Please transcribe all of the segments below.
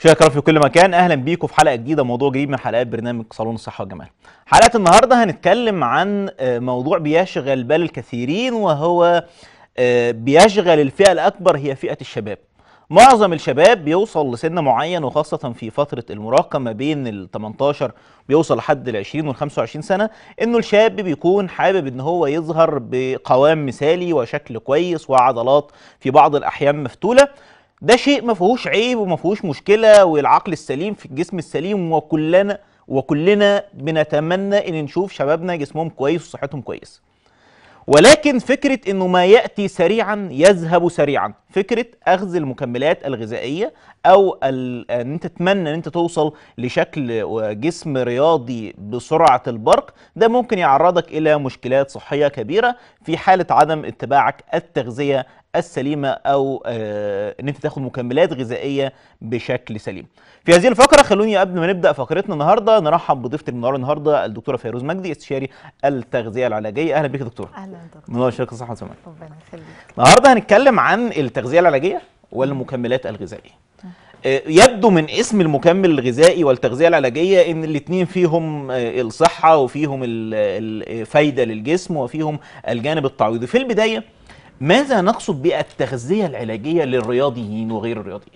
مشاهدينا في كل مكان اهلا بيكم في حلقه جديده موضوع جديد من حلقات برنامج صالون الصحه والجمال. حلقه النهارده هنتكلم عن آه، موضوع بيشغل بال الكثيرين وهو آه، بيشغل الفئه الاكبر هي فئه الشباب. معظم الشباب بيوصل لسن معين وخاصة في فترة المراهقة ما بين ال 18 بيوصل لحد ال 20 وال 25 سنة انه الشاب بيكون حابب ان هو يظهر بقوام مثالي وشكل كويس وعضلات في بعض الاحيان مفتولة ده شيء ما فيهوش عيب وما فيهوش مشكله والعقل السليم في الجسم السليم وكلنا وكلنا بنتمنى ان نشوف شبابنا جسمهم كويس وصحتهم كويس ولكن فكره انه ما ياتي سريعا يذهب سريعا فكره اخذ المكملات الغذائيه او ال- ان انت تتمنى ان انت توصل لشكل وجسم رياضي بسرعه البرق ده ممكن يعرضك الى مشكلات صحيه كبيره في حاله عدم اتباعك التغذيه السليمه او آه، ان انت تاخد مكملات غذائيه بشكل سليم. في هذه الفقره خلوني قبل ما نبدا فقرتنا النهارده نرحب بضيفتي المنوره النهارده الدكتوره فيروز مجدي استشاري التغذيه العلاجيه اهلا بك يا دكتوره. اهلا دكتور منور شركه الصحه والسلامه. ربنا يخليك النهارده هنتكلم عن التغذيه العلاجيه والمكملات الغذائيه. آه، يبدو من اسم المكمل الغذائي والتغذيه العلاجيه ان الاثنين فيهم آه، الصحه وفيهم ال- ال- الفايده للجسم وفيهم الجانب التعويضي. في البدايه ماذا نقصد بالتغذيه العلاجيه للرياضيين وغير الرياضيين؟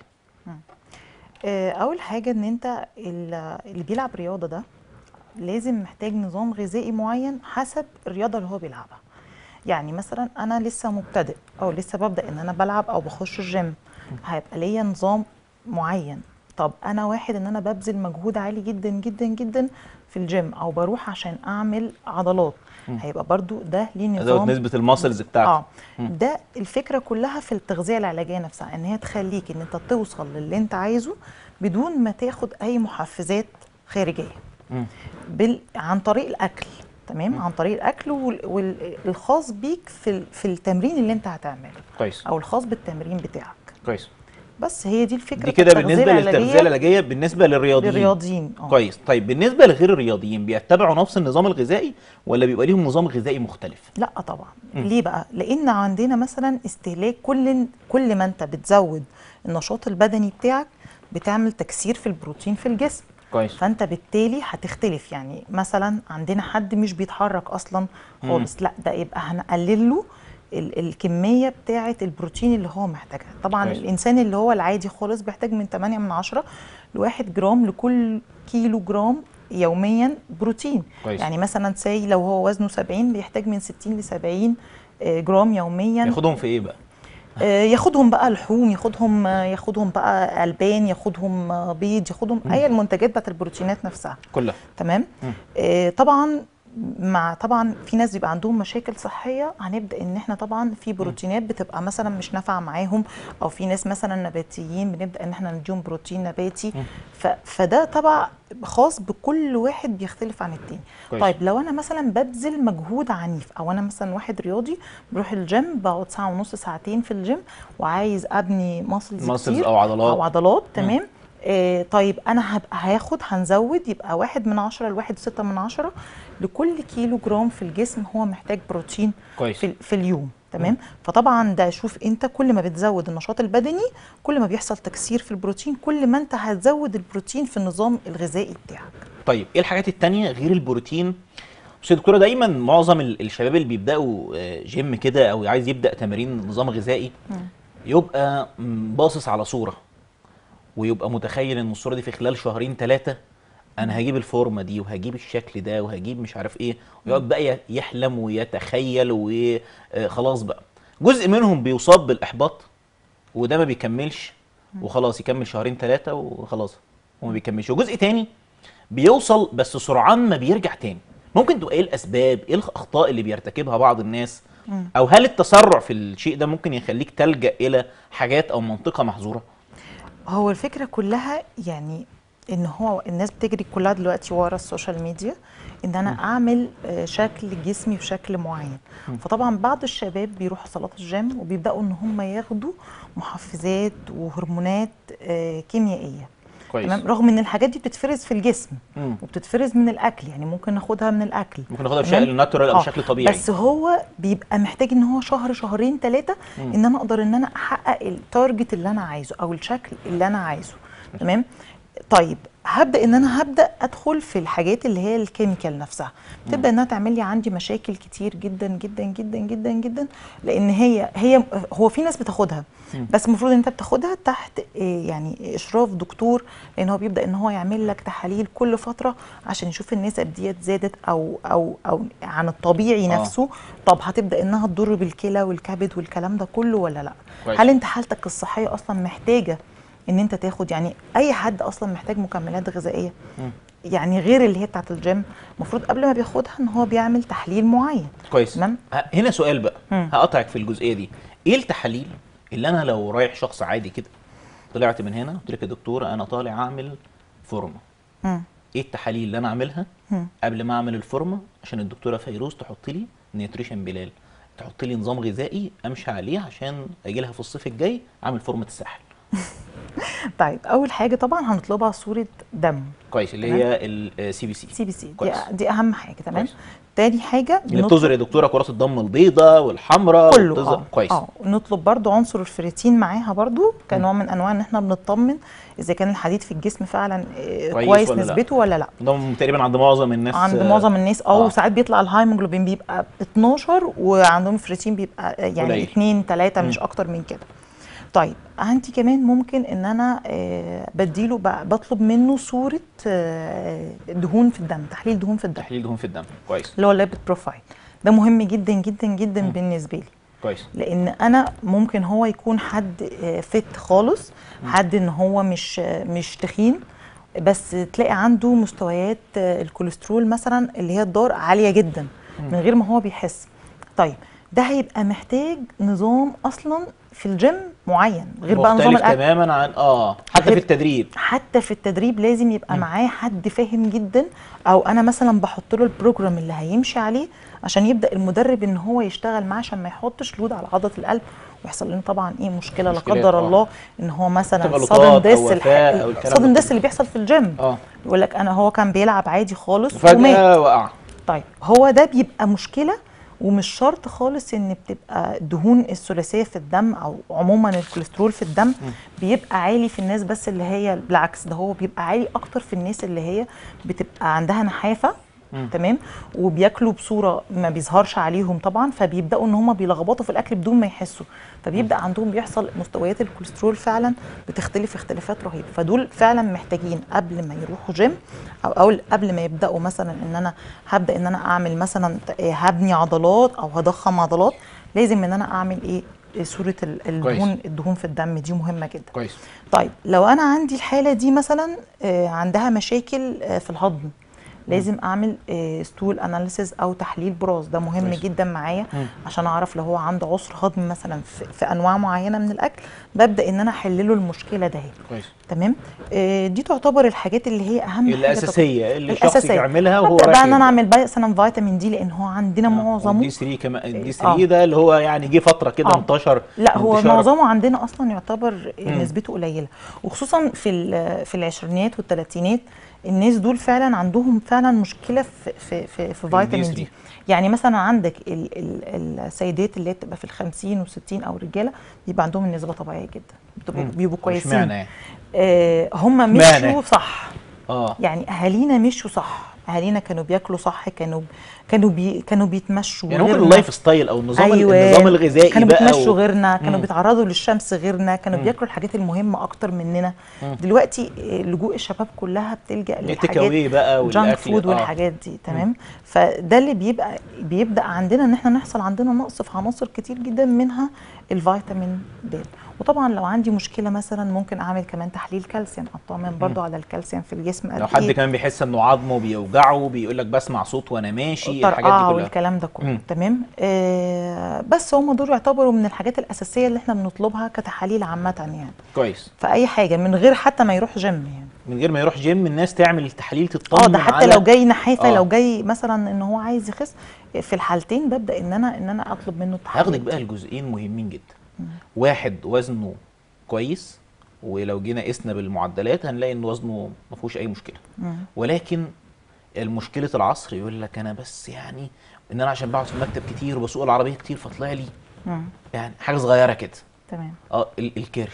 آه، اول حاجه ان انت ال- اللي بيلعب رياضه ده لازم محتاج نظام غذائي معين حسب الرياضه اللي هو بيلعبها يعني مثلا انا لسه مبتدئ او لسه ببدا ان انا بلعب او بخش الجيم هيبقى ليا نظام معين طب انا واحد ان انا ببذل مجهود عالي جدا جدا جدا في الجيم او بروح عشان اعمل عضلات هيبقى برضو ده ليه زود نظام نسبه الماسلز بتاعتك. اه ده الفكره كلها في التغذيه العلاجيه نفسها ان هي تخليك ان انت توصل للي انت عايزه بدون ما تاخد اي محفزات خارجيه مم. بال... عن طريق الاكل تمام عن طريق الاكل وال- والخاص بيك في ال- في التمرين اللي انت هتعمله كويس او الخاص بالتمرين بتاعك كويس بس هي دي الفكره دي في كده التغذية بالنسبه للتغذيه العلاجية العلاجيه بالنسبه للرياضيين للرياضيين اه كويس طيب بالنسبه لغير الرياضيين بيتبعوا نفس النظام الغذائي ولا بيبقى ليهم نظام غذائي مختلف لا طبعا ليه بقى لان عندنا مثلا استهلاك كل كل ما انت بتزود النشاط البدني بتاعك بتعمل تكسير في البروتين في الجسم كويس فانت بالتالي هتختلف يعني مثلا عندنا حد مش بيتحرك اصلا خالص لا ده يبقى هنقلل له ال- الكميه بتاعه البروتين اللي هو محتاجها طبعا كويس. الانسان اللي هو العادي خالص بيحتاج من 8 من 10 ل 1 جرام لكل كيلو جرام يوميا بروتين كويس. يعني مثلا ساي لو هو وزنه 70 بيحتاج من 60 ل 70 آه، جرام يوميا ياخدهم في ايه بقى آه، ياخدهم بقى لحوم ياخدهم آه، ياخدهم بقى البان ياخدهم آه، بيض ياخدهم اي المنتجات بتاعت البروتينات نفسها كلها تمام آه طبعا مع طبعا في ناس بيبقى عندهم مشاكل صحيه هنبدا ان احنا طبعا في بروتينات بتبقى مثلا مش نافعه معاهم او في ناس مثلا نباتيين بنبدا ان احنا نديهم بروتين نباتي ف فده طبعا خاص بكل واحد بيختلف عن التاني كويس. طيب لو انا مثلا ببذل مجهود عنيف او انا مثلا واحد رياضي بروح الجيم بقعد ساعه ونص ساعتين في الجيم وعايز ابني ماسلز Muscles كتير أو عضلات. او عضلات تمام آه طيب انا هبقى هاخد هنزود يبقى واحد من عشرة لواحد ستة من عشرة لكل كيلو جرام في الجسم هو محتاج بروتين كويس. في, في اليوم تمام فطبعا ده شوف انت كل ما بتزود النشاط البدني كل ما بيحصل تكسير في البروتين كل ما انت هتزود البروتين في النظام الغذائي بتاعك طيب ايه الحاجات التانية غير البروتين بس يا دكتوره دايما معظم ال- الشباب اللي بيبداوا آه، جيم كده او عايز يبدا تمارين نظام غذائي يبقى م، باصص على صوره ويبقى متخيل ان الصوره دي في خلال شهرين ثلاثه انا هجيب الفورمه دي وهجيب الشكل ده وهجيب مش عارف ايه ويقعد بقى ي- يحلم ويتخيل وخلاص بقى جزء منهم بيصاب بالاحباط وده ما بيكملش وخلاص يكمل شهرين ثلاثه وخلاص وما بيكملش وجزء تاني بيوصل بس سرعان ما بيرجع تاني ممكن تبقى ايه الاسباب ايه الاخطاء اللي بيرتكبها بعض الناس او هل التسرع في الشيء ده ممكن يخليك تلجا الى حاجات او منطقه محظوره هو الفكرة كلها يعني ان هو الناس بتجري كلها دلوقتي ورا السوشيال ميديا ان انا اعمل آه، شكل جسمي بشكل معين فطبعا بعض الشباب بيروحوا صالات الجيم وبيبداوا ان هم ياخدوا محفزات وهرمونات آه، كيميائيه كويس تمام رغم ان الحاجات دي بتتفرز في الجسم مم. وبتتفرز من الاكل يعني ممكن ناخدها من الاكل ممكن ناخدها تمام؟ بشكل ناتورال او آه، بشكل طبيعي بس هو بيبقى محتاج ان هو شهر شهرين ثلاثه ان انا اقدر ان انا احقق التارجت اللي انا عايزه او الشكل اللي انا عايزه تمام طيب هبدا ان انا هبدا ادخل في الحاجات اللي هي الكيميكال نفسها تبدا انها تعمل لي عندي مشاكل كتير جدا جدا جدا جدا جدا لان هي هي هو في ناس بتاخدها بس المفروض ان انت بتاخدها تحت إيه يعني اشراف دكتور لان هو بيبدا ان هو يعمل لك تحاليل كل فتره عشان يشوف النسب ديت زادت او او او عن الطبيعي آه. نفسه طب هتبدا انها تضر بالكلى والكبد والكلام ده كله ولا لا كويس. هل انت حالتك الصحيه اصلا محتاجه ان انت تاخد يعني اي حد اصلا محتاج مكملات غذائيه مم. يعني غير اللي هي بتاعت الجيم المفروض قبل ما بياخدها ان هو بيعمل تحليل معين كويس تمام ه- هنا سؤال بقى مم. هقطعك في الجزئيه دي ايه التحاليل اللي انا لو رايح شخص عادي كده طلعت من هنا قلت لك يا دكتوره انا طالع اعمل فورمه مم. ايه التحاليل اللي انا اعملها مم. قبل ما اعمل الفورمه عشان الدكتوره فيروز تحط لي نيوتريشن بلال تحط لي نظام غذائي امشي عليه عشان اجي لها في الصيف الجاي اعمل فورمه الساحل طيب اول حاجه طبعا هنطلبها صوره دم كويس اللي تمام. هي السي بي سي سي بي سي دي, كويس. دي اهم حاجه تمام كويس. تاني حاجه اللي نطلب بتظهر يا دكتوره كرات الدم البيضاء والحمراء كله وبتظهر- اه كويس اه نطلب برضو عنصر الفريتين معاها برضو كنوع من انواع ان احنا بنطمن اذا كان الحديد في الجسم فعلا آه، كويس كويس ولا لا؟ نسبته ولا لا ده تقريبا عند معظم الناس عند آه، معظم الناس اه آه. وساعات بيطلع الهايموجلوبين بيبقى 12 وعندهم الفريتين بيبقى يعني قليل. 2 3 مم. مش اكتر من كده طيب عندي كمان ممكن ان انا آه، بديله ب- بطلب منه صوره آه، دهون في الدم تحليل دهون في الدم تحليل دهون في الدم كويس اللي هو الليبيد بروفايل ده مهم جدا جدا جدا بالنسبه لي كويس لان انا ممكن هو يكون حد فت خالص حد ان هو مش آه، مش تخين بس تلاقي عنده مستويات آه، الكوليسترول مثلا اللي هي الدار عاليه جدا من غير ما هو بيحس طيب ده هيبقى محتاج نظام اصلا في الجيم معين غير بقى نظام مختلف الاكل تماما عن اه حتى غير- في التدريب حتى في التدريب لازم يبقى معاه حد فاهم جدا او انا مثلا بحط له البروجرام اللي هيمشي عليه عشان يبدا المدرب ان هو يشتغل معاه عشان ما يحطش لود على عضله القلب ويحصل لنا طبعا ايه مشكله لا مشكلات، قدر آه. الله ان هو مثلا تغلطات صدم أو ديس وفاة أو الكلام ده صدم ديس كله. اللي بيحصل في الجيم اه يقول لك انا هو كان بيلعب عادي خالص ومات وفجاه وقع طيب هو ده بيبقى مشكله ومش شرط خالص ان بتبقى دهون الثلاثيه في الدم او عموما الكوليسترول في الدم بيبقى عالي في الناس بس اللي هي بالعكس ده هو بيبقى عالي اكتر في الناس اللي هي بتبقى عندها نحافه تمام وبياكلوا بصوره ما بيظهرش عليهم طبعا فبيبداوا ان هم بيلخبطوا في الاكل بدون ما يحسوا فبيبدا عندهم بيحصل مستويات الكوليسترول فعلا بتختلف اختلافات رهيبه فدول فعلا محتاجين قبل ما يروحوا جيم او او قبل ما يبداوا مثلا ان انا هبدا ان انا اعمل مثلا إيه، هبني عضلات او هضخم عضلات لازم ان انا اعمل ايه صوره ال- الدهون الدهون في الدم دي مهمه جدا كويس طيب لو انا عندي الحاله دي مثلا آه، عندها مشاكل آه، في الهضم لازم اعمل ستول اناليسيز او تحليل براز ده مهم كويس. جدا معايا مم. عشان اعرف لو هو عنده عسر هضم مثلا في, في انواع معينه من الاكل ببدا ان انا احل له المشكله ده كويس تمام آه، دي تعتبر الحاجات اللي هي اهم حاجه الاساسيه اللي الشخص الأساسية. يعملها وهو ابدا رايح بقى ان انا يبدأ. اعمل مثلا فيتامين دي لان هو عندنا معظمه دي 3 كمان دي آه. 3 ده اللي هو يعني جه فتره كده آه. انتشر لا هو انتشار- معظمه عندنا اصلا يعتبر نسبته قليله وخصوصا في ال- في العشرينات والثلاثينات الناس دول فعلا عندهم فعلا مشكله في في في, في فيتامين الدي دي يعني مثلا عندك ال ال السيدات اللي هي بتبقى في ال 50 و60 او الرجاله بيبقى عندهم النسبه طبيعيه جدا بتبقوا مم. بيبقوا اشمعنى كويسين يعني؟ آه هم اشمعنى؟ مشوا صح اه يعني اهالينا مشوا صح اهالينا كانوا بياكلوا صح كانوا كانوا بي كانوا بيتمشوا يعني ممكن غيرنا. اللايف ستايل او النظام أيوة. النظام الغذائي كانوا بقى بيتمشوا و... غيرنا كانوا مم. بيتعرضوا للشمس غيرنا كانوا مم. بياكلوا الحاجات المهمه اكتر مننا مم. دلوقتي آه، لجوء الشباب كلها بتلجا التيك للحاجات اواي بقى جانك والاكل فود آه. والحاجات دي تمام فده اللي بيبقى بيبدا عندنا ان احنا نحصل عندنا نقص في عناصر كتير جدا منها الفيتامين د وطبعا لو عندي مشكله مثلا ممكن اعمل كمان تحليل كالسيوم اطمن برضو على الكالسيوم في الجسم قد لو حد إيه. كمان بيحس انه عظمه بيوجعه بيقول لك بسمع صوت وانا ماشي الحاجات الطرقعه دي كلها والكلام ده كله مم. تمام آه بس هم دول يعتبروا من الحاجات الاساسيه اللي احنا بنطلبها كتحاليل عامه يعني كويس في اي حاجه من غير حتى ما يروح جيم يعني من غير ما يروح جيم الناس تعمل التحاليل تطمن اه ده حتى على لو جاي نحافه آه. لو جاي مثلا ان هو عايز يخس في الحالتين ببدا ان انا ان انا اطلب منه التحاليل هاخدك بقى الجزئين مهمين جدا واحد وزنه كويس ولو جينا قسنا بالمعدلات هنلاقي ان وزنه ما فيهوش اي مشكله مم. ولكن المشكله العصر يقول لك انا بس يعني ان انا عشان بقعد في المكتب كتير وبسوق العربيه كتير فطلع لي مم. يعني حاجه صغيره كده تمام اه ال- الكرش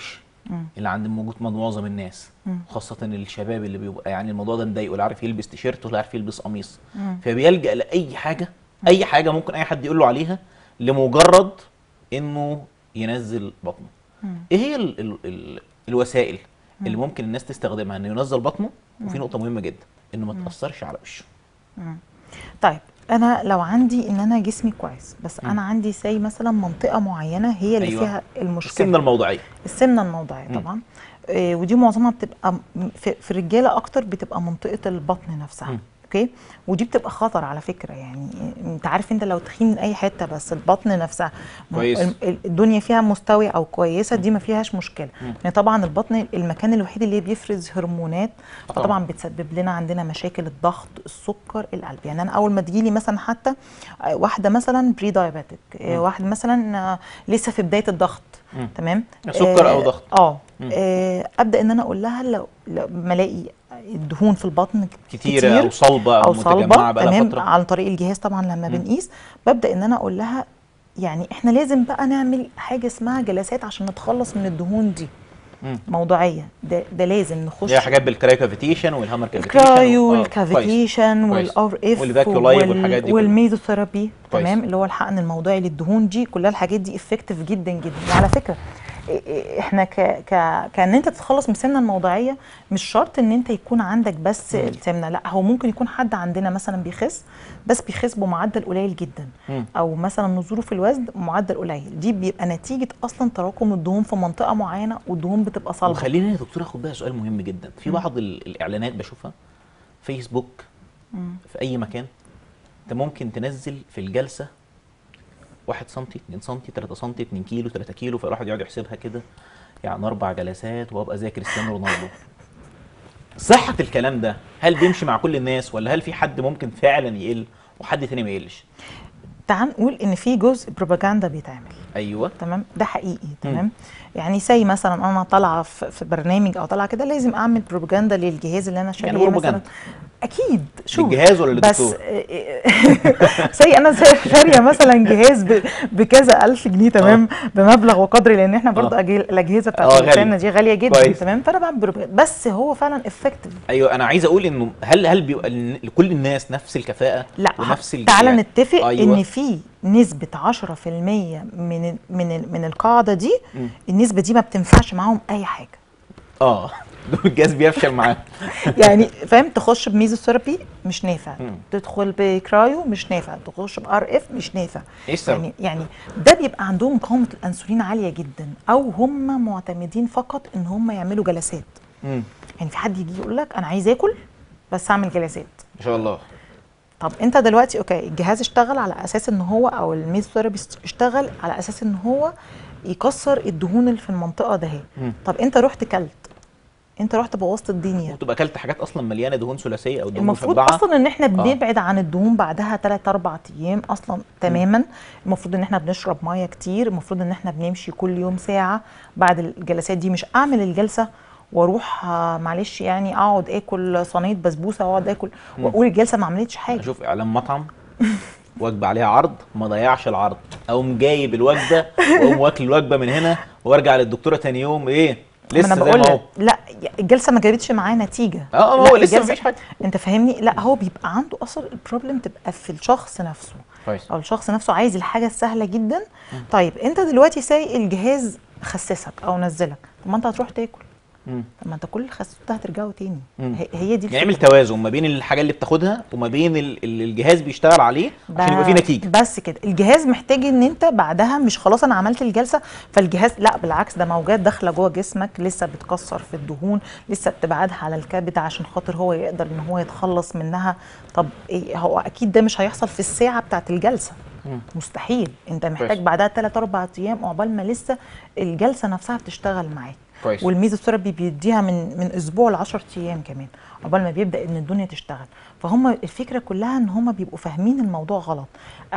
مم. اللي عند موجود معظم الناس مم. خاصة الشباب اللي بيبقى يعني الموضوع ده مضايقه لا عارف يلبس تيشيرت ولا عارف يلبس قميص مم. فبيلجأ لأي حاجة أي حاجة ممكن أي حد يقول له عليها لمجرد إنه ينزل بطنه مم. إيه هي ال ال ال الوسائل اللي ممكن الناس تستخدمها إنه ينزل بطنه وفي نقطة مهمة جدا إنه ما تأثرش على وشه مم. طيب انا لو عندي ان انا جسمي كويس بس مم. انا عندي سي مثلا منطقه معينه هي اللي أيوة. فيها المشكله السمنة الموضعية السمنه الموضعيه مم. طبعا آه، ودي معظمها بتبقى م- في, في الرجاله اكتر بتبقى منطقه البطن نفسها مم. اوكي ودي بتبقى خطر على فكره يعني انت عارف انت لو تخين من اي حته بس البطن نفسها م- كويس. ال- ال- الدنيا فيها مستويه او كويسه دي ما فيهاش مشكله مم. يعني طبعا البطن المكان الوحيد اللي بيفرز هرمونات طبعاً. فطبعا بتسبب لنا عندنا مشاكل الضغط السكر القلب يعني انا اول ما تجيلي مثلا حتى آه، واحده مثلا بري دايابيتك مم. واحد مثلا آه، لسه في بدايه الضغط مم. تمام سكر أو آه، ضغط. اه مم. آه، ابدا ان انا اقول لها لو لو ما الاقي الدهون في البطن كتيرة أو صلبة أو, او متجمعة صلبه بقالها تمام فترة عن طريق الجهاز طبعا لما مم. بنقيس ببدا ان انا اقول لها يعني احنا لازم بقى نعمل حاجه اسمها جلسات عشان نتخلص من الدهون دي مم. موضوعيه ده, ده لازم نخش اللي هي حاجات بالكرايو كافيتيشن والهامر كافيتيشن الكرايو و- آه، كويس. والكافيتيشن كويس. والار اف والفاكيولايف والحاجات دي كلها. والميزوثيرابي كويس. تمام اللي هو الحقن الموضعي للدهون دي كلها الحاجات دي افكتيف جدا جدا وعلى فكره إ- إ- احنا ك ك كان انت تتخلص من السمنه الموضعيه مش شرط ان انت يكون عندك بس مم. السمنه لا هو ممكن يكون حد عندنا مثلا بيخس بس بيخس بمعدل قليل جدا مم. او مثلا نزوله في الوزن معدل قليل دي بيبقى نتيجه اصلا تراكم الدهون في منطقه معينه والدهون بتبقى صلبه وخلينا يا دكتور اخد بقى سؤال مهم جدا في بعض ال- الاعلانات بشوفها فيسبوك مم. في اي مكان انت ممكن تنزل في الجلسه 1 سم 2 سم 3 سم 2 كيلو 3 كيلو فالواحد يقعد يحسبها كده يعني اربع جلسات وابقى زي كريستيانو رونالدو صحه الكلام ده هل بيمشي مع كل الناس ولا هل في حد ممكن فعلا يقل وحد تاني ما يقلش تعال نقول ان في جزء بروباجندا بيتعمل ايوه تمام ده حقيقي تمام يعني زي مثلا انا طالعه في في برنامج او طالعه كده لازم اعمل بروباجندا للجهاز اللي انا شاريه مثلا بروباجندا. اكيد شوف للجهاز ولا بس للدكتور؟ زي انا شا- شاريه مثلا جهاز ب- بكذا الف جنيه تمام بمبلغ وقدر لان احنا برضه آه. أجي- الاجهزه آه، بتاعت غالية. السنه دي غاليه جدا كويس. تمام فانا بعمل بروباجندا بس هو فعلا افكتيف ايوه انا عايز اقول انه هل هل بيبقى ل- لكل الناس نفس الكفاءه لا ونفس ال- تعالى يعني- نتفق أيوة. ان في نسبه 10% من ال- من ال- من القاعده دي مم. النسبه دي ما بتنفعش معاهم اي حاجه اه دول الجهاز بيفشل معاه يعني فاهم تخش بميزوثيرابي مش نافع مم. تدخل بكرايو مش نافع تخش بار اف مش نافع ايه السبب؟ يعني يعني ده بيبقى عندهم مقاومه الانسولين عاليه جدا او هم معتمدين فقط ان هم يعملوا جلسات مم. يعني في حد يجي يقول لك انا عايز اكل بس اعمل جلسات ما شاء الله طب انت دلوقتي اوكي الجهاز اشتغل على اساس ان هو او الميزوثيرابي اشتغل على اساس ان هو يكسر الدهون اللي في المنطقه ده مم. طب انت رحت كلت انت رحت بوظت الدنيا وتبقى اكلت حاجات اصلا مليانه دهون ثلاثيه او دهون المفروض مشبعه اصلا ان احنا بنبعد عن الدهون بعدها 3 4 ايام اصلا تماما المفروض ان احنا بنشرب ميه كتير المفروض ان احنا بنمشي كل يوم ساعه بعد الجلسات دي مش اعمل الجلسه واروح آه، معلش يعني اقعد اكل صينيه بسبوسه واقعد اكل واقول الجلسه ما عملتش حاجه اشوف اعلان مطعم وجبه عليها عرض ما ضيعش العرض اقوم جايب الوجبه واقوم واكل الوجبه من هنا وارجع للدكتوره تاني يوم ايه ما لسه انا زي بقول ما هو لك لا الجلسه ما جابتش معاه نتيجه اه اه لا، هو لسه الجلسة- مفيش حاجه انت فاهمني لا هو بيبقى عنده اصلا البروبلم تبقى في الشخص نفسه كويس او الشخص نفسه عايز الحاجه السهله جدا طيب انت دلوقتي ساي الجهاز خسسك او نزلك طب ما انت هتروح تاكل مم. طب ما انت كل الخسوس ده هترجعه تاني مم. هي- هي دي يعمل الفكرة. توازن ما بين الحاجه اللي بتاخدها وما بين ال- اللي الجهاز بيشتغل عليه عشان يبقى في بس- نتيجه بس كده الجهاز محتاج ان انت بعدها مش خلاص انا عملت الجلسه فالجهاز لا بالعكس ده موجات داخله جوه جسمك لسه بتكسر في الدهون لسه بتبعدها على الكبد عشان خاطر هو يقدر ان هو يتخلص منها طب إيه هو اكيد ده مش هيحصل في الساعه بتاعت الجلسه مم. مستحيل انت محتاج كويس. بعدها 3 4 ايام عقبال ما لسه الجلسه نفسها بتشتغل معاك كويس والميزوثيرابي بيديها من من اسبوع ل 10 ايام كمان عقبال ما بيبدا ان الدنيا تشتغل فهم الفكره كلها ان هم بيبقوا فاهمين الموضوع غلط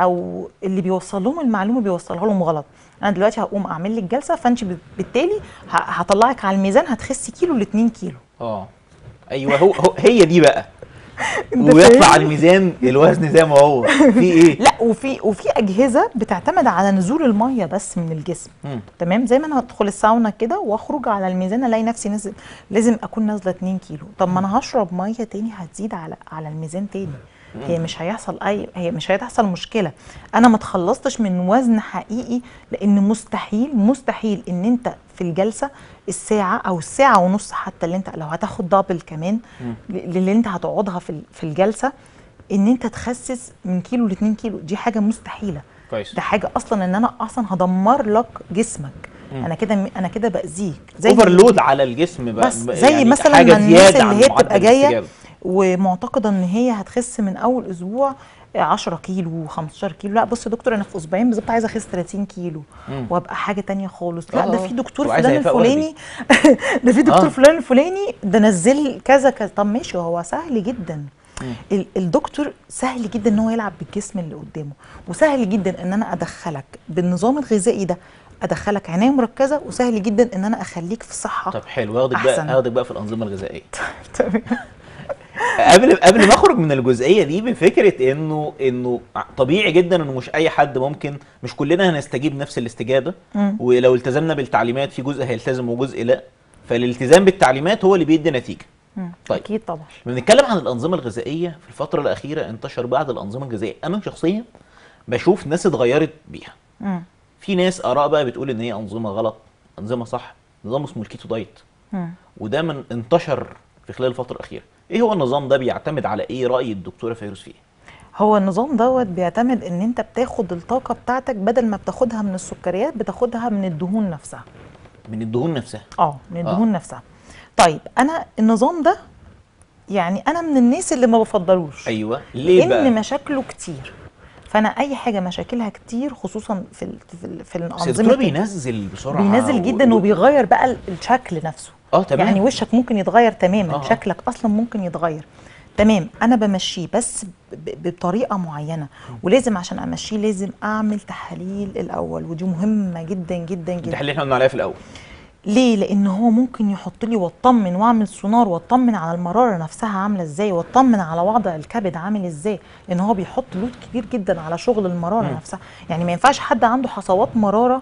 او اللي بيوصل لهم المعلومه بيوصلها لهم غلط انا دلوقتي هقوم اعمل لك جلسه فانت بالتالي ه- هطلعك على الميزان هتخسي كيلو ل 2 كيلو اه ايوه هو, هو هي دي بقى أنت ويطلع فاهم؟ على الميزان الوزن زي ما هو في ايه لا وفي وفي اجهزه بتعتمد على نزول الميه بس من الجسم مم. تمام زي ما انا هدخل الساونا كده واخرج على الميزان الاقي نفسي نزل لازم اكون نازله 2 كيلو طب ما انا هشرب ميه تاني هتزيد على على الميزان تاني هي مش هيحصل اي هي مش هتحصل مشكله انا ما اتخلصتش من وزن حقيقي لان مستحيل مستحيل ان انت في الجلسه الساعه او الساعه ونص حتى اللي انت لو هتاخد دبل كمان اللي انت هتقعدها في ال- في الجلسه ان انت تخسس من كيلو ل 2 كيلو دي حاجه مستحيله كويس ده حاجه اصلا ان انا اصلا هدمر لك جسمك انا كده انا كده باذيك زي اوفرلود على الجسم بقى بس بقى زي يعني مثلا حاجة ما الناس زيادة عن اللي هي معدل بتبقى جايه الاستجابة. ومعتقده ان هي هتخس من اول اسبوع 10 كيلو 15 كيلو لا بص يا دكتور انا في اسبوعين بالظبط عايزه اخس 30 كيلو مم. وابقى حاجه تانية خالص لا آه، ده آه. في دكتور وعايزة فلان هيفاء الفلاني ده في دكتور آه. فلان الفلاني ده نزل كذا كذا طب ماشي هو سهل جدا ال- الدكتور سهل جدا ان هو يلعب بالجسم اللي قدامه وسهل جدا ان انا ادخلك بالنظام الغذائي ده ادخلك عنايه مركزه وسهل جدا ان انا اخليك في صحه طب حلو هاخدك بقى أحسن. هاخدك بقى في الانظمه الغذائيه تمام قبل قبل ما اخرج من الجزئيه دي بفكره انه انه طبيعي جدا انه مش اي حد ممكن مش كلنا هنستجيب نفس الاستجابه مم. ولو التزمنا بالتعليمات في جزء هيلتزم وجزء لا فالالتزام بالتعليمات هو اللي بيدي نتيجه مم. طيب. اكيد طبعا لما بنتكلم عن الانظمه الغذائيه في الفتره الاخيره انتشر بعض الانظمه الغذائيه انا شخصيا بشوف ناس اتغيرت بيها مم. في ناس اراء بقى بتقول ان هي انظمه غلط انظمه صح نظام اسمه الكيتو دايت مم. وده من انتشر في خلال الفتره الاخيره ايه هو النظام ده بيعتمد على ايه راي الدكتوره فيروز فيه هو النظام دوت بيعتمد ان انت بتاخد الطاقه بتاعتك بدل ما بتاخدها من السكريات بتاخدها من الدهون نفسها من الدهون نفسها اه من الدهون نفسها طيب انا النظام ده يعني انا من الناس اللي ما بفضلوش ايوه ليه لان بقى مشاكله كتير فانا اي حاجه مشاكلها كتير خصوصا في ال في, ال في بس الانظمه الدكتور بينزل بسرعه بينزل جدا و- وبيغير بقى ال- الشكل نفسه اه تمام يعني وشك ممكن يتغير تماما آه. شكلك اصلا ممكن يتغير تمام انا بمشيه بس ب- ب- بطريقه معينه ولازم عشان امشيه لازم اعمل تحاليل الاول ودي مهمه جدا جدا جدا التحليل اللي احنا قلنا عليها في الاول ليه لان هو ممكن يحط لي واطمن واعمل سونار واطمن على المراره نفسها عامله ازاي واطمن على وضع الكبد عامل ازاي لان هو بيحط لود كبير جدا على شغل المراره مم. نفسها يعني ما ينفعش حد عنده حصوات مراره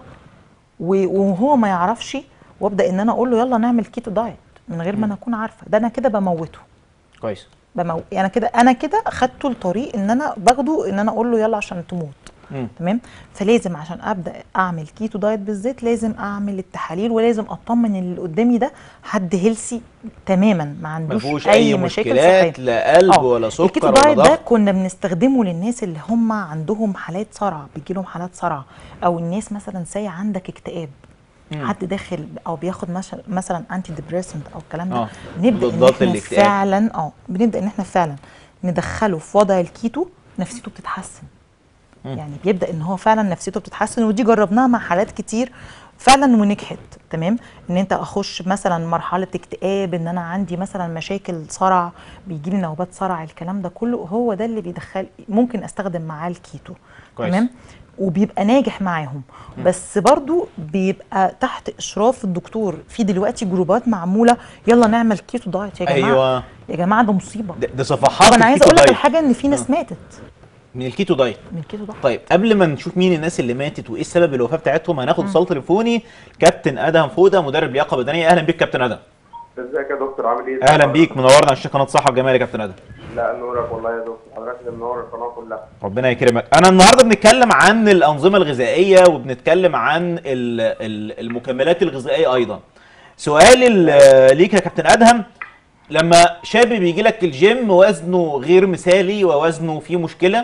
و- وهو ما يعرفش وابدا ان انا اقول له يلا نعمل كيتو دايت من غير ما انا اكون عارفه ده انا كده بموته كويس بمو... انا كده انا كده خدته الطريق ان انا باخده ان انا اقول له يلا عشان تموت مم. تمام فلازم عشان ابدا اعمل كيتو دايت بالذات لازم اعمل التحاليل ولازم اطمن ان اللي قدامي ده حد هيلسي تماما ما ما عندوش فيهوش اي, اي مشاكل مشكلات صحيه لا قلب آه. ولا سكر الكيتو ولا دايت ده ضغط كنا بنستخدمه للناس اللي هم عندهم حالات صرع بيجي لهم حالات صرع او الناس مثلا ساي عندك اكتئاب مم. حد داخل او بياخد مثلا مثلا انتي ديبريسنت او الكلام ده آه. نبدا ان مضادات احنا للاكتئاب. فعلا اه بنبدا ان احنا فعلا ندخله في وضع الكيتو نفسيته بتتحسن مم. يعني بيبدا ان هو فعلا نفسيته بتتحسن ودي جربناها مع حالات كتير فعلا ونجحت تمام ان انت اخش مثلا مرحله اكتئاب ان انا عندي مثلا مشاكل صرع بيجي لي نوبات صرع الكلام ده كله هو ده اللي بيدخل ممكن استخدم معاه الكيتو كويس. تمام وبيبقى ناجح معاهم بس برضو بيبقى تحت اشراف الدكتور في دلوقتي جروبات معموله يلا نعمل كيتو دايت يا جماعه ايوه يا جماعه ده مصيبه ده, ده صفحات طب انا عايزه الكيتو اقول لك دايت. الحاجه ان في ناس ماتت من الكيتو دايت من الكيتو دايت طيب قبل ما نشوف مين الناس اللي ماتت وايه السبب الوفاه بتاعتهم هناخد اتصال تليفوني كابتن ادهم فوده مدرب لياقه بدنيه اهلا بيك كابتن ادهم ازيك يا دكتور عامل ايه؟ اهلا بيك منورنا على شاشة قناه صحه وجمال يا كابتن ادهم لا نورك والله يا دكتور حضرتك اللي منور القناه كلها ربنا يكرمك انا النهارده بنتكلم عن الانظمه الغذائيه وبنتكلم عن ال- ال- المكملات الغذائيه ايضا سؤال ال- ليك يا كابتن ادهم لما شاب بيجي لك الجيم وزنه غير مثالي ووزنه فيه مشكله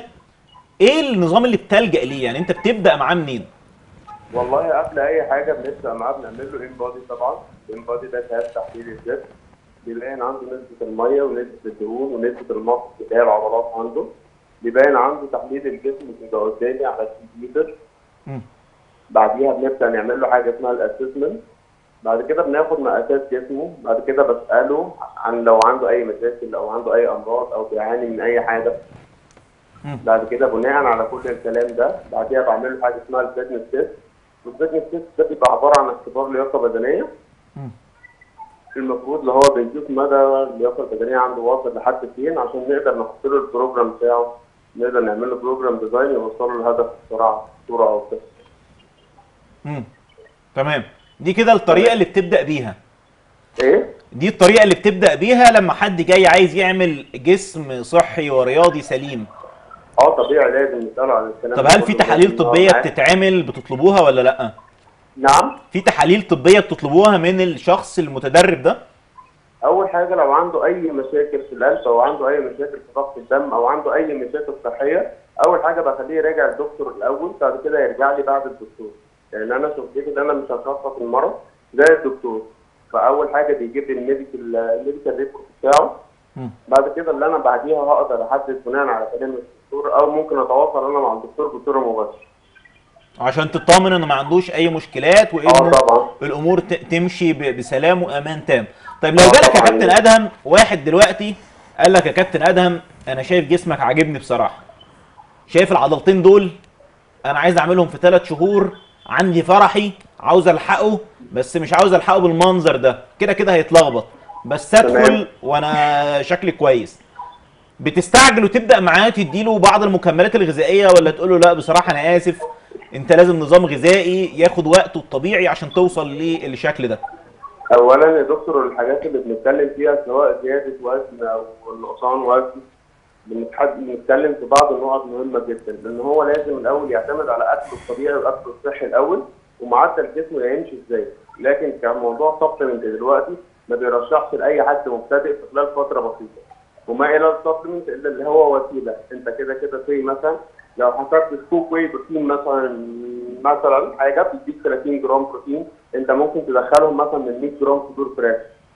ايه النظام اللي بتلجأ ليه يعني انت بتبدأ معاه منين والله قبل اي حاجه بنبدا معاه بنعمل له ان بادي طبعا الان بادي ده جهاز تحليل الجسم بيبين عنده نسبه الميه ونسبه الدهون ونسبه المصل اللي هي العضلات عنده بيبين عنده تحليل الجسم بيبقى قدامي على الكمبيوتر مم. بعديها بنبدا نعمل له حاجه اسمها الاسسمنت بعد كده بناخد مقاسات جسمه بعد كده بساله عن لو عنده اي مشاكل او عنده اي امراض او بيعاني من اي حاجه مم. بعد كده بناء على كل الكلام ده بعديها بعمل له حاجه اسمها الفيتنس تيست والفيتنس تيست ده بيبقى عباره عن اختبار لياقه بدنيه مم. المفروض اللي هو بنشوف مدى اللياقه البدنيه عنده واصل لحد فين عشان نقدر نحط له البروجرام بتاعه نقدر نعمل له بروجرام ديزاين يوصله للهدف بسرعه بصوره او كده مم. تمام دي كده الطريقه اللي بتبدا بيها ايه؟ دي الطريقه اللي بتبدا بيها لما حد جاي عايز يعمل جسم صحي ورياضي سليم اه طبيعي لازم نساله عن الكلام طب ده هل في كله، تحاليل لازم نقعد طبيه معاه. بتتعمل بتطلبوها ولا لا نعم في تحاليل طبيه بتطلبوها من الشخص المتدرب ده اول حاجه لو عنده اي مشاكل في القلب او عنده اي مشاكل في ضغط الدم او عنده اي مشاكل صحيه اول حاجه بخليه يراجع الدكتور الاول بعد كده يرجع لي بعد الدكتور لان انا شغلتي ان انا مش هشخص المرض زي الدكتور فاول حاجه بيجيب لي الميديكال الميديكال ريبورت بتاعه مم. بعد كده اللي انا بعديها هقدر احدد بناء على كلام الدكتور او ممكن اتواصل انا مع الدكتور بصوره مباشره عشان تطمن انه ما عندوش اي مشكلات اه وانه طبعا الامور ت- تمشي ب- بسلام وامان تام طيب لو آه جالك يا طبعاً. كابتن ادهم واحد دلوقتي قال لك يا كابتن ادهم انا شايف جسمك عاجبني بصراحه شايف العضلتين دول انا عايز اعملهم في ثلاث شهور عندي فرحي عاوز الحقه بس مش عاوز الحقه بالمنظر ده كده كده هيتلخبط بس ادخل تمام. وانا شكلي كويس بتستعجل وتبدا معاه تديله بعض المكملات الغذائيه ولا تقول له لا بصراحه انا اسف انت لازم نظام غذائي ياخد وقته الطبيعي عشان توصل للشكل ده اولا يا دكتور الحاجات اللي بنتكلم فيها سواء زياده وزن او نقصان وزن بنتحد- بنتكلم في بعض النقط مهمه جدا لان هو لازم الاول يعتمد على اكله الطبيعي واكله الصحي الاول ومعدل جسمه هيمشي ازاي لكن كموضوع سبلمنت دلوقتي ما بيرشحش لاي حد مبتدئ في خلال فتره بسيطه وما الى السبلمنت الا اللي هو وسيله انت كده كده زي مثلا لو حسبت سكوب واي بروتين مثلا مثلا حاجه بتديك 30 جرام بروتين انت ممكن تدخلهم مثلا من 100 جرام صدور فراخ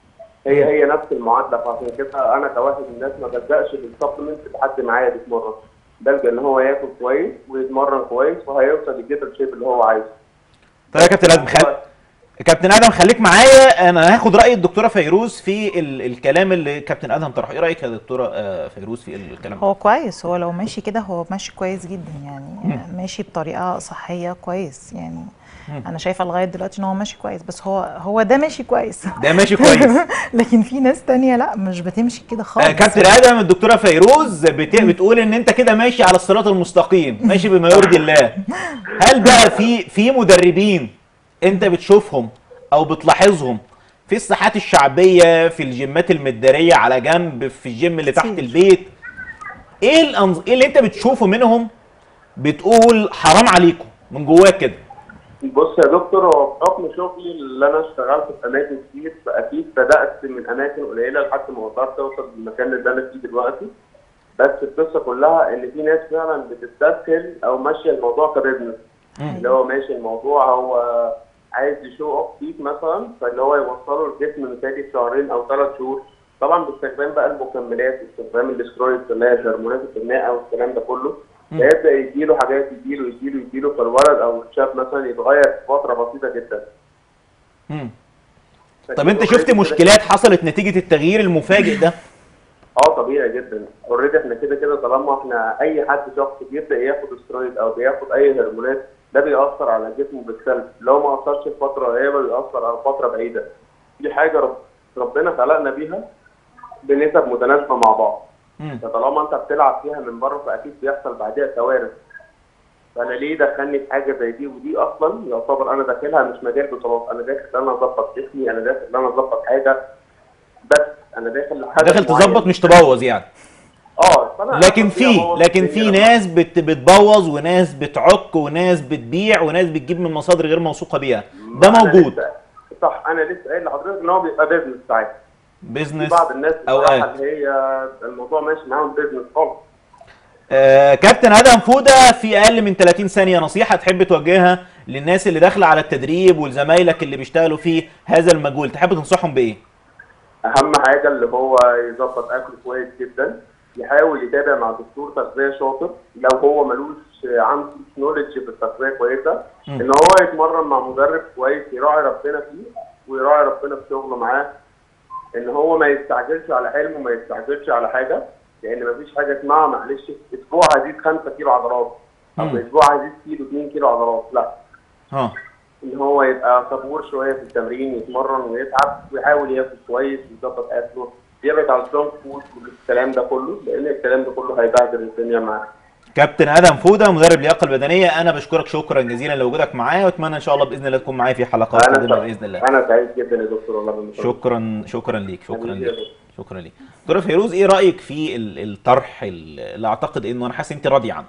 هي هي نفس المعادله فعشان كده انا كواحد من الناس ما بلجاش للسبلمنت لحد معايا بيتمرن بلجا ان هو ياكل كويس ويتمرن كويس وهيوصل للجيتر شيب اللي هو عايزه طيب يا كابتن ادم خل... كابتن ادم خليك معايا انا هاخد راي الدكتوره فيروز في ال... الكلام اللي كابتن ادم طرحه ايه رايك يا دكتوره آه، فيروز في الكلام ده هو كويس هو لو ماشي كده هو ماشي كويس جدا يعني ماشي بطريقه صحيه كويس يعني انا شايفه لغايه دلوقتي ان هو ماشي كويس بس هو هو ده ماشي كويس ده ماشي كويس لكن في ناس تانية لا مش بتمشي كده خالص آه، كابتن ادم الدكتوره فيروز بت... بتقول ان انت كده ماشي على الصراط المستقيم ماشي بما يرضي الله هل بقى في في مدربين انت بتشوفهم او بتلاحظهم في الساحات الشعبيه في الجيمات المداريه على جنب في الجيم اللي تحت كتير. البيت ايه الأنظ... ايه اللي انت بتشوفه منهم بتقول حرام عليكم من جواك كده بص يا دكتور هو بحكم شغلي اللي انا اشتغلت في اماكن كتير فاكيد بدات من اماكن قليله لحد ما قدرت اوصل للمكان اللي انا فيه دلوقتي بس القصه كلها ان في ناس فعلا بتستسهل او ماشيه الموضوع كبزنس اللي هو ماشي الموضوع هو عايز يشو اوف فيك مثلا فاللي هو يوصله الجسم مثالي في شهرين او ثلاث شهور طبعا باستخدام بقى المكملات واستخدام الاسترويد اللي هي هرمونات البناء والكلام ده كله فيبدا يديله حاجات يديله يديله يديله فالولد او الشاب مثلا يتغير في فتره بسيطه جدا مم. طب انت شفت مشكلات حصلت نتيجه التغيير المفاجئ ده اه طبيعي جدا اوريدي احنا كده كده طالما احنا اي حد شخص بيبدا ياخد استرويد او بياخد اي هرمونات ده بيأثر على جسمه بالسلب لو ما أثرش في فتره قريبه بيأثر على فتره بعيده دي حاجه رب ربنا خلقنا بيها بنسب متناسبه مع بعض مم. فطالما انت بتلعب فيها من بره فاكيد بيحصل بعدها كوارث فانا ليه دخلني في حاجه زي دي ودي اصلا يعتبر انا داخلها مش مجال بطولات انا داخل ان انا اظبط جسمي انا داخل ان انا اظبط حاجه بس انا داخل لحاجه داخل تظبط مش تبوظ يعني اه فأنا لكن فيها في بوظ لكن الدنيا في لما- ناس بت بتبوظ وناس بتعك وناس بتبيع وناس بتجيب من مصادر غير موثوقه بيها ده أنا موجود لسه- صح انا لسه قايل لحضرتك ان هو بيبقى بيزنس ساعتها في بيزنس بعض الناس أوقات. بصراحة اللي هي الموضوع ماشي معاهم بيزنس خالص آه كابتن ادم فوده في اقل من 30 ثانيه نصيحه تحب توجهها للناس اللي داخله على التدريب ولزمايلك اللي بيشتغلوا في هذا المجال تحب تنصحهم بايه اهم حاجه اللي هو يظبط اكله كويس جدا يحاول يتابع مع دكتور تغذيه شاطر لو هو ملوش عنده نولج في التغذيه كويسه مم. ان هو يتمرن مع مدرب كويس يراعي ربنا فيه ويراعي ربنا في شغله معاه ان هو ما يستعجلش على حلمه ما يستعجلش على حاجه لان مفيش حاجه اسمها معلش اسبوع هزيد 5 كيلو عضلات او مم. اسبوع هزيد كيلو 2 كيلو عضلات لا ها ان هو يبقى صبور شويه في التمرين يتمرن ويتعب ويحاول ياكل كويس ويظبط اكله يبعد عن الجونك فود والكلام ده كله لان الكلام ده كله هيبهدل الدنيا معاه كابتن ادم فوده مدرب اللياقه البدنيه انا بشكرك شكرا جزيلا لوجودك معايا واتمنى ان شاء الله باذن الله تكون معايا في حلقات قادمه انا باذن الله انا سعيد جدا يا دكتور والله بالمشاركة. شكرا شكرا ليك شكرا حبيبي يا ليك دكتور. شكرا ليك دكتور فيروز ايه رايك في ال- الطرح ال- اللي اعتقد انه انا حاسس انت راضي عنه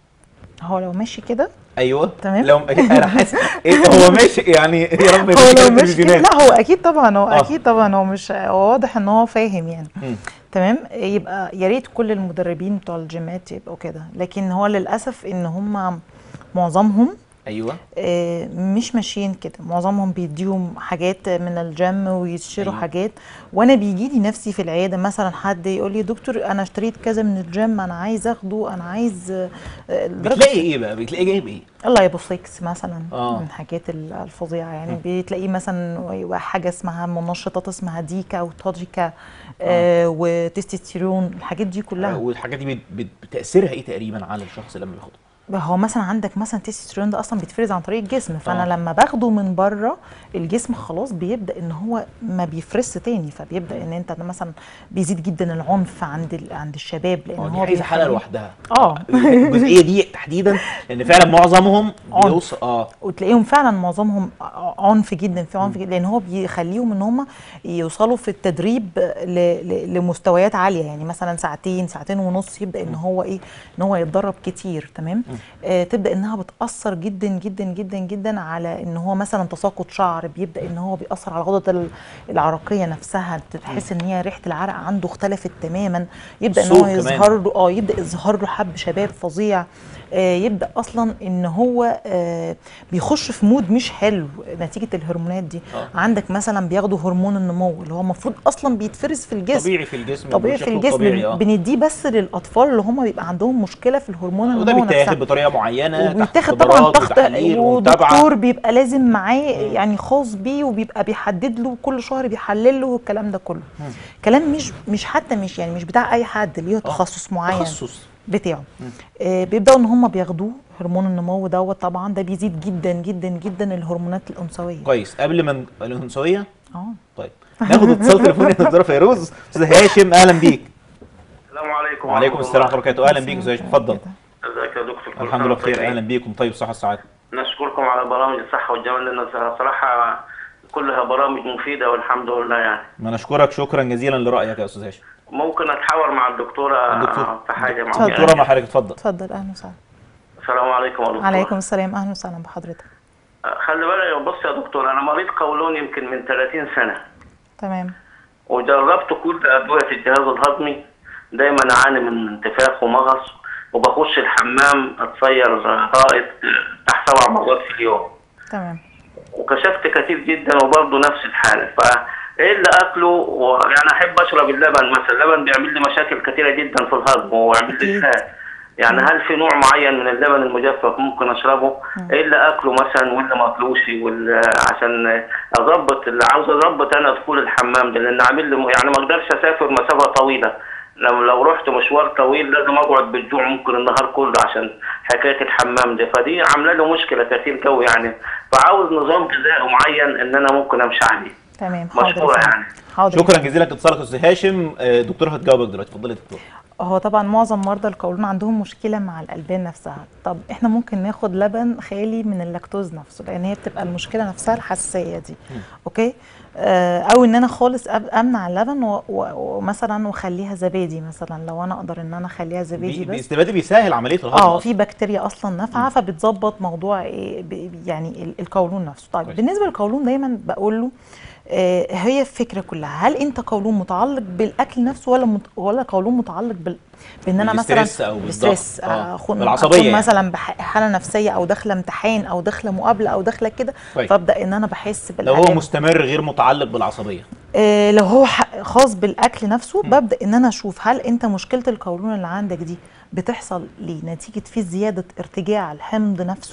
هو لو ماشي كده ايوه تمام. لو انا حاسس إيه هو ماشي يعني يا رب هو يبقى لو كده ماشي كده تلفزيونات. لا هو اكيد طبعا هو آه. اكيد طبعا هو مش هو واضح ان هو فاهم يعني مم. تمام يبقى يا ريت كل المدربين بتوع الجيمات يبقوا كده لكن هو للاسف ان هم معظمهم ايوه آه، مش ماشيين كده معظمهم بيديهم حاجات من الجيم ويشتروا أيوة. أيوة. حاجات وانا بيجي لي نفسي في العياده مثلا حد يقول لي دكتور انا اشتريت كذا من الجيم انا عايز اخده انا عايز آه، آه، لدرجة- بتلاقي ايه بقى بتلاقي جايب ايه اللايبوفليكس مثلا آه. من الحاجات ال- الفظيعه يعني بتلاقيه مثلا حاجه اسمها منشطات اسمها ديكا وتوجيكا آه وتستوستيرون الحاجات دي كلها والحاجات دي بت- بت- بتاثيرها ايه تقريبا على الشخص لما بياخدها هو مثلا عندك مثلا تستوستيرون ده اصلا بيتفرز عن طريق الجسم فانا آه. آه. لما باخده من بره الجسم خلاص بيبدا ان هو ما بيفرزش تاني فبيبدا ان انت مثلا بيزيد جدا العنف عند ال- عند الشباب لان اه دي هو عايزه حلقه بيخليه- لوحدها اه الجزئيه دي تحديدا لان فعلا معظمهم عنف. بيوصل اه وتلاقيهم فعلا معظمهم عنف جدا في عنف جدا لان هو بيخليهم ان هم يوصلوا في التدريب ل... ل... لمستويات عاليه يعني مثلا ساعتين ساعتين ونص يبدا ان هو ايه ان هو يتدرب كتير تمام آه تبدا انها بتاثر جدا جدا جدا جدا على ان هو مثلا تساقط شعر بيبدا ان هو بيأثر على الغدد ال- العرقيه نفسها تحس ان هي ريحه العرق عنده اختلفت تماما يبدا ان الصوت هو كمان. يظهر له اه يبدا يظهر له حب شباب فظيع آه يبدا اصلا ان هو آه بيخش في مود مش حلو نتيجه الهرمونات دي آه. عندك مثلا بياخدوا هرمون النمو اللي هو المفروض اصلا بيتفرز في الجسم طبيعي في الجسم طبيعي في بشكله الجسم طبيعي اه بنديه بس للاطفال اللي هم بيبقى عندهم مشكله في الهرمون وده النمو نفسها بيتاخد بطريقه معينه تحت وبيتاخد طبعا اختبارات تحت وتحاليل ومتابعه ودكتور بيبقى لازم معاه يعني خاص بيه وبيبقى بيحدد له كل شهر بيحلل له والكلام ده كله كلام مش مش حتى مش يعني مش بتاع اي حد ليه تخصص معين تخصص بتاعه آه بيبداوا ان هم بياخدوه هرمون النمو دوت طبعا ده بيزيد جدا جدا جدا الهرمونات الانثويه كويس قبل ما ن- الانثويه اه طيب ناخد اتصال تليفوني يا دكتوره فيروز استاذ هاشم اهلا بيك السلام عليكم وعليكم ورحمة السلام الله. ورحمه الله وبركاته اهلا بيك استاذ هاشم اتفضل ازيك يا دكتور كل الحمد سنة لله وأنتم بخير طيبين. اهلا بيكم طيب الصحه والسعاده نشكركم على برامج الصحة والجمال لأن صراحة كلها برامج مفيدة والحمد لله يعني ما نشكرك شكرا جزيلا لرايك يا استاذ هاشم ممكن أتحاور مع الدكتورة الدكتور في حاجة اتفضل. معينة دكتوره مع حضرتك اتفضل اتفضل اهلا وسهلا السلام عليكم يا دكتور عليكم السلام اهلا وسهلا بحضرتك خلي بالك بص يا دكتور أنا مريض قولون يمكن من 30 سنة تمام وجربت كل أدوية الجهاز الهضمي دايما أعاني من انتفاخ ومغص وبخش الحمام أتصير غائط تحت سبع مرات في اليوم تمام وكشفت كتير جدا وبرضه نفس الحاله فايه اللي اكله ويعني احب اشرب اللبن مثلا اللبن بيعمل لي مشاكل كتيره جدا في الهضم ويعمل لي أكيد. اسهال يعني هل في نوع معين من اللبن المجفف ممكن اشربه؟ ايه اللي اكله مثلا واللي ما اكلوش وال- عشان اظبط اللي عاوز اظبط انا دخول الحمام ده لان عامل لي يعني ما اقدرش اسافر مسافه طويله لو لو رحت مشوار طويل لازم اقعد بالجوع ممكن النهار كله عشان حكايه الحمام دي فدي عامله له مشكله كتير قوي يعني فعاوز نظام غذائي معين ان انا ممكن امشي عليه تمام حاضر يا مشكوره فندم. يعني حاضر يا شكرا فندم. جزيلا لاتصالك يا استاذ هاشم آه، دكتوره هتجاوبك دلوقتي اتفضلي يا دكتور هو طبعا معظم مرضى القولون عندهم مشكله مع الالبان نفسها طب احنا ممكن ناخد لبن خالي من اللاكتوز نفسه لان هي بتبقى المشكله نفسها الحساسيه دي اوكي آه او ان انا خالص أب- امنع اللبن و- و- ومثلا واخليها زبادي مثلا لو انا اقدر ان انا اخليها زبادي بي- بس باستبادة بيسهل عمليه الهضم اه أصلاً. في بكتيريا اصلا نافعه فبتظبط موضوع إيه ب- يعني ال- القولون نفسه طيب كويس. بالنسبه للقولون دايما بقول له آه هي الفكره كلها هل انت قولون متعلق بالاكل نفسه ولا مت ولا قولون متعلق بال بان انا مثلا بالستريس أو بالضغط. بالستريس آه. اكون بالعصبية أكون يعني. مثلا بح- حاله نفسيه او داخله امتحان او داخله مقابله او داخله كده كويس. فابدا ان انا بحس لو هو بالآلام. مستمر غير متعلق بالعصبيه آه، لو هو ح- خاص بالاكل نفسه ببدا ان انا اشوف هل انت مشكله القولون اللي عندك دي بتحصل ليه نتيجه في زياده ارتجاع الحمض نفسه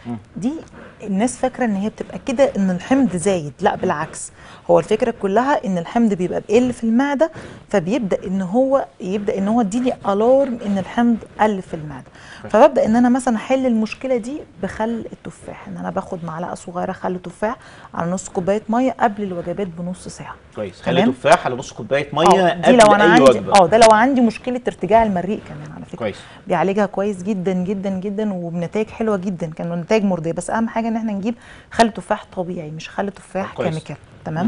دي الناس فاكره ان هي بتبقى كده ان الحمض زايد لا بالعكس هو الفكره كلها ان الحمض بيبقى بيقل في المعده فبيبدا ان هو يبدا ان هو يديني الارم ان الحمض قل في المعده فببدا ان انا مثلا احل المشكله دي بخل التفاح ان انا باخد معلقه صغيره خل تفاح على نص كوبايه ميه قبل الوجبات بنص ساعه كويس خلي تمام. تفاح على نص كوبايه اه ميه دي قبل لو انا اي عندي وجبه اه ده لو عندي مشكله ارتجاع المريء كمان على فكره كويس بيعالجها كويس جدا جدا جدا وبنتائج حلوه جدا كانوا نتائج مرضيه بس اهم حاجه ان احنا نجيب خل تفاح طبيعي مش خل تفاح كويس. كيميكال تمام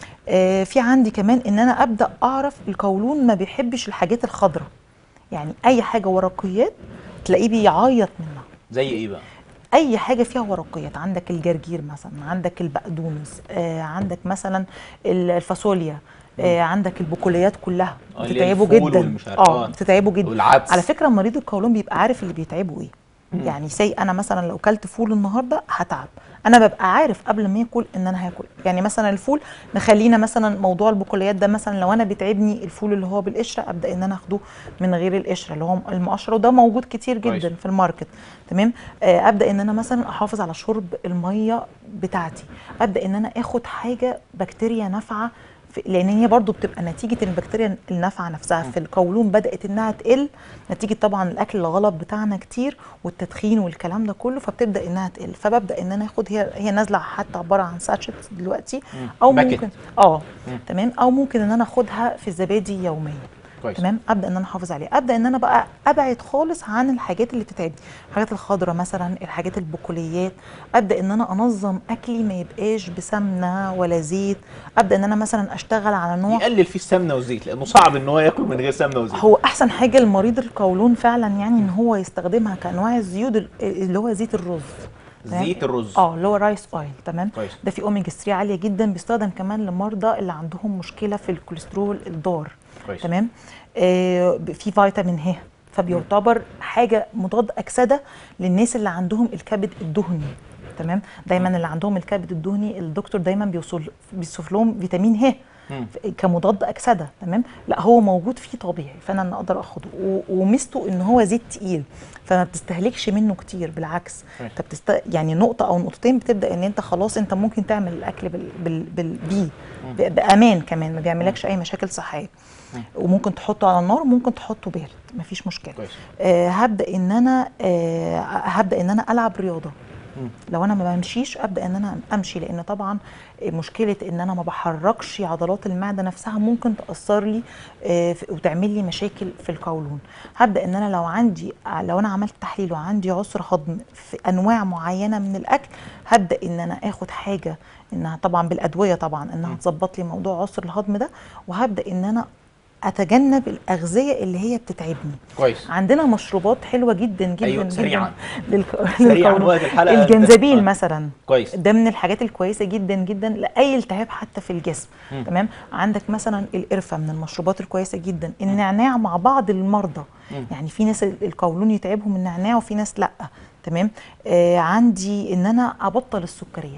آه في عندي كمان ان انا ابدا اعرف القولون ما بيحبش الحاجات الخضراء يعني اي حاجه ورقيات تلاقيه بيعيط منها زي ايه بقى اي حاجه فيها ورقيات عندك الجرجير مثلا عندك البقدونس آه عندك مثلا ال- الفاصوليا آه عندك البقوليات كلها آه، اللي هي بتتعبه الفول جدا والمش عارف- آه. اه بتتعبه جدا والعدس على فكره مريض القولون بيبقى عارف اللي بيتعبه ايه يعني سي انا مثلا لو كلت فول النهارده هتعب انا ببقى عارف قبل ما اكل ان انا هاكل يعني مثلا الفول نخلينا مثلا موضوع البقوليات ده مثلا لو انا بيتعبني الفول اللي هو بالقشره ابدا ان انا اخده من غير القشره اللي هو المقشره وده موجود كتير كويس. جدا في الماركت تمام آه، ابدا ان انا مثلا احافظ على شرب الميه بتاعتي ابدا ان انا اخد حاجه بكتيريا نافعه في- لان هي برضو بتبقى نتيجه البكتيريا النافعه نفسها في القولون بدات انها تقل نتيجه طبعا الاكل الغلط بتاعنا كتير والتدخين والكلام ده كله فبتبدا انها تقل فببدا ان انا اخد هي هي نازله حتى عباره عن ساتشت دلوقتي او باكيت. ممكن اه تمام او ممكن ان انا اخدها في الزبادي يوميا كويس تمام ابدا ان انا احافظ عليه ابدا ان انا بقى ابعد خالص عن الحاجات اللي بتتعبني الحاجات الخضراء مثلا الحاجات البقوليات ابدا ان انا انظم اكلي ما يبقاش بسمنه ولا زيت ابدا ان انا مثلا اشتغل على نوع يقلل فيه السمنه والزيت لانه صعب ان هو ياكل من غير سمنه وزيت هو احسن حاجه لمريض القولون فعلا يعني ان هو يستخدمها كانواع الزيوت ال- اللي هو زيت الرز تمام؟ زيت الرز اه اللي هو رايس اويل تمام كويس. ده في اوميجا 3 عاليه جدا بيستخدم كمان لمرضى اللي عندهم مشكله في الكوليسترول الضار كويس. تمام آه ب- في فيتامين ه فبيعتبر حاجه مضاد اكسده للناس اللي عندهم الكبد الدهني تمام دايما اللي عندهم الكبد الدهني الدكتور دايما بيوصل بيوصف لهم فيتامين ه مم. كمضاد اكسده تمام لا هو موجود فيه طبيعي فانا أنا اقدر اخده و- وميزته ان هو زيت تقيل فما بتستهلكش منه كتير بالعكس كويس. انت بتست... يعني نقطه او نقطتين بتبدا ان انت خلاص انت ممكن تعمل الاكل بال... بال... بال... بيه ب... بامان كمان ما بيعملكش اي مشاكل صحيه وممكن تحطه على النار وممكن تحطه بارد مفيش مشكله كويس. آه هبدا ان انا آه هبدا ان انا العب رياضه مم. لو انا ما بمشيش ابدا ان انا امشي لان طبعا مشكله ان انا ما بحركش عضلات المعده نفسها ممكن تاثر لي آه، في- وتعمل لي مشاكل في القولون هبدا ان انا لو عندي لو انا عملت تحليل وعندي عسر هضم في انواع معينه من الاكل هبدا ان انا اخد حاجه انها طبعا بالادويه طبعا انها تظبط لي موضوع عسر الهضم ده وهبدا ان انا اتجنب الاغذيه اللي هي بتتعبني كويس عندنا مشروبات حلوه جدا جدا أيوة، جدا سريعاً. للك... سريعاً للقولون. وقت الحلقة. الجنزبيل آه. مثلا كويس ده من الحاجات الكويسه جدا جدا لاي التهاب حتى في الجسم مم. تمام عندك مثلا القرفه من المشروبات الكويسه جدا النعناع مع بعض المرضى مم. يعني في ناس ال- القولون يتعبهم النعناع وفي ناس لا تمام آه عندي ان انا ابطل السكريات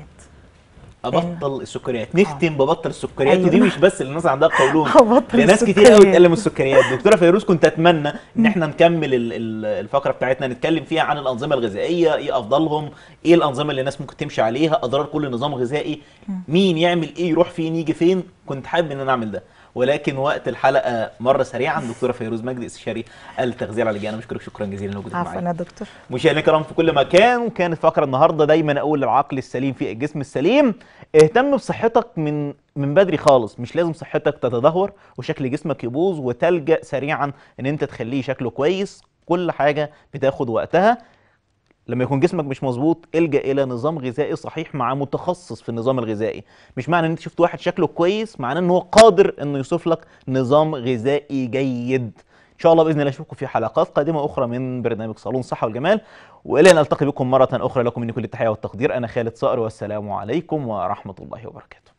ابطل السكريات نختم ببطل السكريات أيوة. ودي مش بس الناس عندها قولون أبطل لناس كتير السكريات. قوي تقلم السكريات دكتوره فيروز كنت اتمنى ان احنا نكمل ال- ال- الفقره بتاعتنا نتكلم فيها عن الانظمه الغذائيه ايه افضلهم ايه الانظمه اللي الناس ممكن تمشي عليها اضرار كل نظام غذائي مين يعمل ايه يروح فين يجي فين كنت حابب ان انا اعمل ده ولكن وقت الحلقه مر سريعا دكتوره فيروز مجدي استشاري التغذيه العلاجيه انا بشكرك شكرا جزيلا لوجودك عفوا معايا يا دكتور مشاهدينا الكرام في كل مكان وكانت فقره النهارده دايما اقول العقل السليم في الجسم السليم اهتم بصحتك من من بدري خالص مش لازم صحتك تتدهور وشكل جسمك يبوظ وتلجا سريعا ان انت تخليه شكله كويس كل حاجه بتاخد وقتها لما يكون جسمك مش مظبوط الجا الى نظام غذائي صحيح مع متخصص في النظام الغذائي مش معنى ان انت شفت واحد شكله كويس معناه ان هو قادر انه يوصف لك نظام غذائي جيد ان شاء الله باذن الله اشوفكم في حلقات قادمه اخرى من برنامج صالون الصحه والجمال والى ان التقي بكم مره اخرى لكم مني كل التحيه والتقدير انا خالد صقر والسلام عليكم ورحمه الله وبركاته